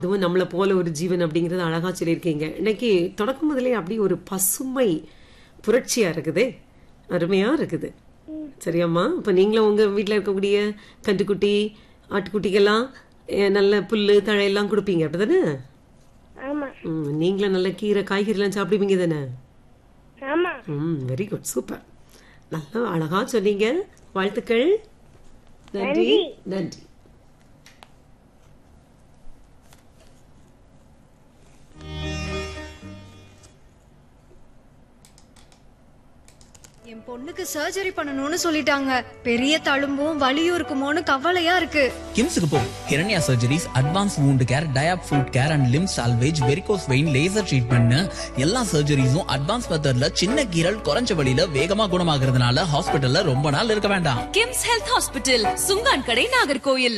அதுவும் நம்மளை போல ஒரு ஜீவன் அப்படிங்கறது அழகா சொல்லியிருக்கீங்க இன்னைக்கு தொடக்கம் முதலே அப்படி ஒரு பசுமை புரட்சியா இருக்குதே அருமையா இருக்குது சரியாம்மா இப்ப நீங்களும் உங்க வீட்ல இருக்கக்கூடிய கன்றுக்குட்டி ஆட்டுக்குட்டிக்கெல்லாம் அஹ், நல்ல புல்லு தழையெல்லாம் கொடுப்பீங்க அப்படிதானே ஆமா ம், நீங்களும் நல்ல கீரை காய்கறிலாம் சாப்பிடுவீங்க தானே ஆமா ம் வெரி குட் சூப்பர் நல்லா அழகா சொன்னீங்க வாழ்த்துக்கள் நன்றி நன்றி என் பொண்ணுக்கு சர்ஜரி பண்ணணும்னு சொல்லிட்டாங்க பெரிய தழும்பும் வலியும் இருக்குமோன்னு கவலையா இருக்கு கிம்ஸுக்கு போ Hiranya surgeries advance wound care diabetic foot care and limb salvage varicose vein laser treatment எல்லா சர்ஜரிஸும் அட்வான்ஸ் மெத்தட்ல சின்ன கீரல் குறைஞ்ச வழியில வேகமா குணமாகறதுனால ஹாஸ்பிட்டல்ல ரொம்ப நாள் இருக்க வேண்டாம் கிம்ஸ் ஹெல்த் ஹாஸ்பிட்டல் சுங்கான் கடை நாகர்கோயில்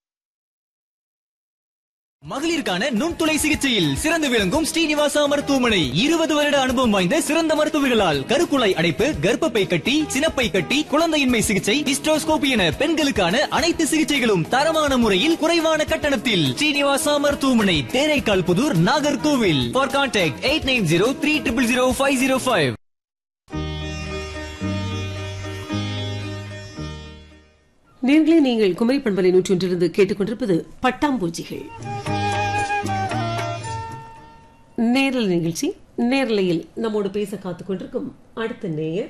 மகளிருக்கான நுண்துளை சிகிச்சையில் சிறந்து விளங்கும் ஸ்ரீனிவாசா மருத்துவமனை இருபது வருட அனுபவம் வாய்ந்த சிறந்த மருத்துவர்களால் கருக்குழாய் அடைப்பு கர்ப்பப்பை கட்டி சினப்பை கட்டி குழந்தையின்மை சிகிச்சை ஹிஸ்டோஸ்கோபி என பெண்களுக்கான அனைத்து சிகிச்சைகளும் தரமான முறையில் குறைவான கட்டணத்தில் ஸ்ரீனிவாசா மருத்துவமனை Theraikal Puthur Nagercoil for contact eight nine zero three triple zero five zero five நேர்களே நீங்கள் குமரி பண்பலை நூற்றி ஒன்றிலிருந்து கேட்டுக்கொண்டிருப்பது பட்டாம்பூச்சிகள் நேரல் நிகழ்ச்சி நேரலையில் நம்மோடு பேச காத்துக் கொண்டிருக்கும் அடுத்த நேயர்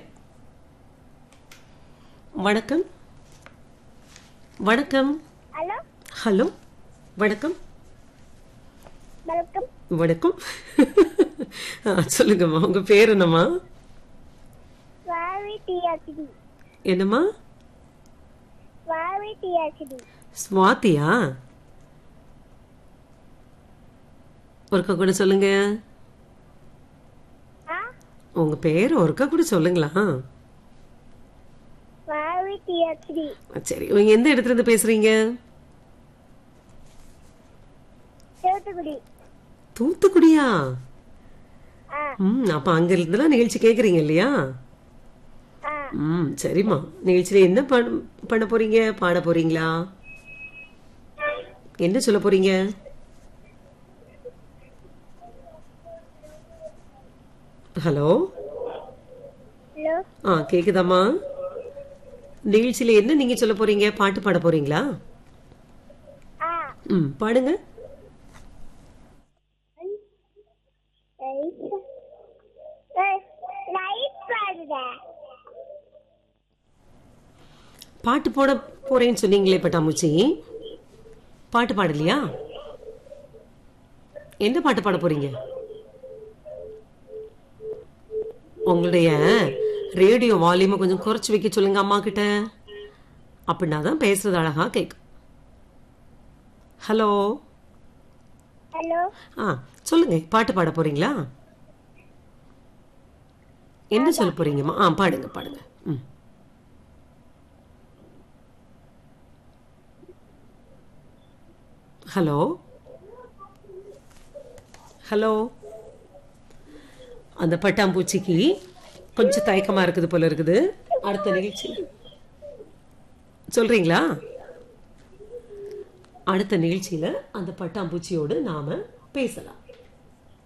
வணக்கம் வணக்கம் ஹலோ ஹலோ வணக்கம் வணக்கம் வணக்கம் ஆ, சொல்லுங்கம்மா உங்க பேர் என்னம்மா வாவி டிஆர்சிடி என்னம்மா வாவி டிஆர்சிடி ஸ்வாதியா ஒருக்கா கூட சொல்லுங்க ஆ உங்க பேர் ஒருக்கா கூட சொல்லுங்களா வாவி டிஆர்சிடி சரி நீங்க எந்த இடத்துல இருந்து பேசுறீங்க தூத்துக்குடி தூத்துக்குடியா ஆ ம் அப்ப அங்க இருந்துலாம் நிகழ்ச்சி கேக்குறீங்க இல்லையா ஆ ம் சரிம்மா நிகழ்ச்சியில என்ன பண்ண பண்ண போறீங்க பாட போறீங்களா என்ன சொல்ல போறீங்க ஹலோ ஹலோ ஆ கேக்குதாம்மா நிகழ்ச்சியில என்ன நீங்க சொல்ல போறீங்க பாட்டு பாட போறீங்களா ஆ ம் பாடுங்க லைட் பாடுங்க பாட்டு போட போறேன்னு சொன்னீங்களே பட்டாம்பூச்சி பாட்டு பாடலையா என்ன பாட்டு பாட போறீங்க உங்களுடைய ரேடியோ வால்யூமை கொஞ்சம் குறைச்சு வைக்க சொல்லுங்க அம்மா கிட்ட அப்படின்னா தான் பேசுறது அழகா கேட்கும் ஹலோ ஹலோ ஆ சொல்லுங்க பாட்டு பாட போறீங்களா என்ன சொல்ல போறீங்கம்மா ஆ பாடுங்க பாடுங்க ம் ஹலோ ஹலோ அந்த பட்டாம்பூச்சிக்கு கொஞ்சம் தயக்கமா இருக்குது போல இருக்குது அடுத்த நிகழ்ச்சி சொல்றீங்களா அடுத்த நிகழ்ச்சியில அந்த பட்டாம்பூச்சியோடு நாம பேசலாம்